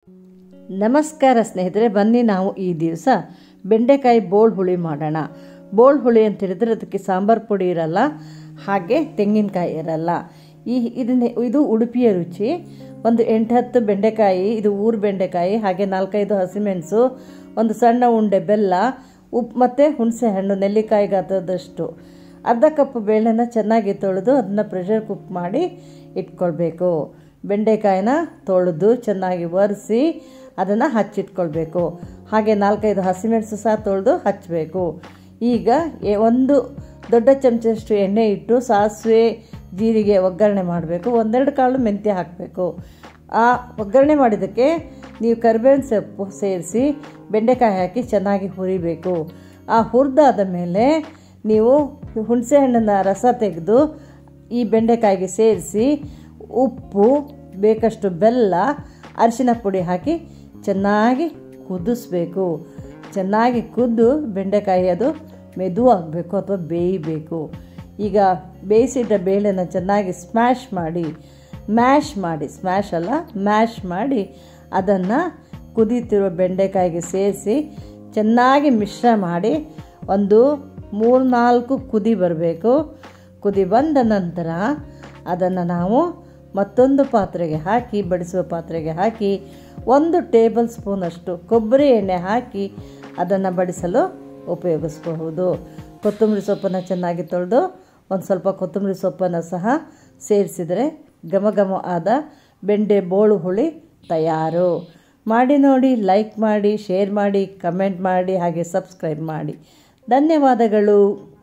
ನಮಸ್ಕಾರ ಸ್ನೇಹಿತರೆ ಬನ್ನಿ ನಾವು ಈ ದಿವಸ ಬೆಂಡೆಕಾಯಿ ಬೋಳ್ ಹುಳಿ ಮಾಡೋಣ ಬೋಳ್ ಹುಳಿ ಅಂತ ಹೇಳಿದ್ರೆ ಅದಕ್ಕೆ ಸಾಂಬಾರು ಪುಡಿ ಇರಲ್ಲ ಹಾಗೆ ತೆಂಗಿನಕಾಯಿ ಇರಲ್ಲ ಈ ಇದನ್ನ ಇದು ಉಡುಪಿಯ ರುಚಿ ಒಂದು ಎಂಟು ಹತ್ತು ಬೆಂಡೆಕಾಯಿ ಇದು ಊರು ಬೆಂಡೆಕಾಯಿ ಹಾಗೆ ನಾಲ್ಕೈದು ಹಸಿಮೆಣಸು ಒಂದು ಸಣ್ಣ ಉಂಡೆ ಬೆಲ್ಲ ಉಪ್ಪು ಮತ್ತು ಹುಣಸೆ ಹಣ್ಣು ನೆಲ್ಲಿಕಾಯಿ ಗಾತ್ರದಷ್ಟು ಅರ್ಧ ಕಪ್ ಬೇಳೆನ ಚೆನ್ನಾಗಿ ತೊಳೆದು ಅದನ್ನ ಪ್ರೆಷರ್ ಕುಕ್ ಮಾಡಿ ಇಟ್ಕೊಳ್ಬೇಕು ಬೆಂಡೆಕಾಯಿನ ತೊಳೆದು ಚೆನ್ನಾಗಿ ಒರೆಸಿ ಅದನ್ನು ಹಚ್ಚಿಟ್ಕೊಳ್ಬೇಕು ಹಾಗೆ ನಾಲ್ಕೈದು ಹಸಿಮೆಣಸು ಸಹ ತೊಳೆದು ಹಚ್ಚಬೇಕು ಈಗ ಎ- ಒಂದು ದೊಡ್ಡ ಚಮಚದಷ್ಟು ಎಣ್ಣೆ ಇಟ್ಟು ಸಾಸಿವೆ ಜೀರಿಗೆ ಒಗ್ಗರಣೆ ಮಾಡಬೇಕು ಒಂದೆರಡು ಕಾಳು ಮೆಂತ್ಯ ಹಾಕಬೇಕು ಆ ಒಗ್ಗರಣೆ ಮಾಡಿದ್ದಕ್ಕೆ ನೀವು ಕರಿಬೇವಿನ ಸೊಪ್ಪು ಸೇರಿಸಿ ಬೆಂಡೆಕಾಯಿ ಹಾಕಿ ಚೆನ್ನಾಗಿ ಹುರಿಬೇಕು ಆ ಹುರಿದಾದ ಮೇಲೆ ನೀವು ಹುಣಸೆ ಹಣ್ಣಿನ ರಸ ತೆಗೆದು ಈ ಬೆಂಡೆಕಾಯಿಗೆ ಸೇರಿಸಿ ಉಪ್ಪು ಬೇಕಷ್ಟು ಬೆಲ್ಲ ಅರಿಶಿನ ಪುಡಿ ಹಾಕಿ ಚೆನ್ನಾಗಿ ಕುದಿಸ್ಬೇಕು ಚೆನ್ನಾಗಿ ಕುದ್ದು ಬೆಂಡೆಕಾಯಿ ಅದು ಮೆದುವಾಗಬೇಕು ಅಥವಾ ಬೇಯಬೇಕು ಈಗ ಬೇಯಿಸಿಟ್ಟ ಬೇಳೆನ ಚೆನ್ನಾಗಿ ಸ್ಮ್ಯಾಶ್ ಮಾಡಿ ಮ್ಯಾಶ್ ಮಾಡಿ ಸ್ಮ್ಯಾಶ್ ಅಲ್ಲ ಮ್ಯಾಶ್ ಮಾಡಿ ಅದನ್ನು ಕುದೀತಿರೋ ಬೆಂಡೆಕಾಯಿಗೆ ಸೇರಿಸಿ ಚೆನ್ನಾಗಿ ಮಿಶ್ರ ಮಾಡಿ ಒಂದು ಮೂರು ನಾಲ್ಕು ಕುದಿ ಬರಬೇಕು ಕುದಿ ಬಂದ ನಂತರ ಅದನ್ನು ನಾವು ಮತ್ತೊಂದು ಪಾತ್ರೆಗೆ ಹಾಕಿ ಬಡಿಸುವ ಪಾತ್ರೆಗೆ ಹಾಕಿ ಒಂದು ಟೇಬಲ್ ಸ್ಪೂನಷ್ಟು ಕೊಬ್ಬರಿ ಎಣ್ಣೆ ಹಾಕಿ ಅದನ್ನು ಬಡಿಸಲು ಉಪಯೋಗಿಸಬಹುದು ಕೊತ್ತಂಬರಿ ಸೊಪ್ಪನ್ನು ಚೆನ್ನಾಗಿ ತೊಳೆದು ಒಂದು ಸ್ವಲ್ಪ ಕೊತ್ತಂಬರಿ ಸೊಪ್ಪನ್ನು ಸಹ ಸೇರಿಸಿದರೆ ಘಮ ಘಮ ಆದ ಬೆಂಡೆ ಬೋಳು ಹುಳಿ ತಯಾರು ಮಾಡಿ ನೋಡಿ ಲೈಕ್ ಮಾಡಿ ಶೇರ್ ಮಾಡಿ ಕಮೆಂಟ್ ಮಾಡಿ ಹಾಗೆ ಸಬ್ಸ್ಕ್ರೈಬ್ ಮಾಡಿ ಧನ್ಯವಾದಗಳು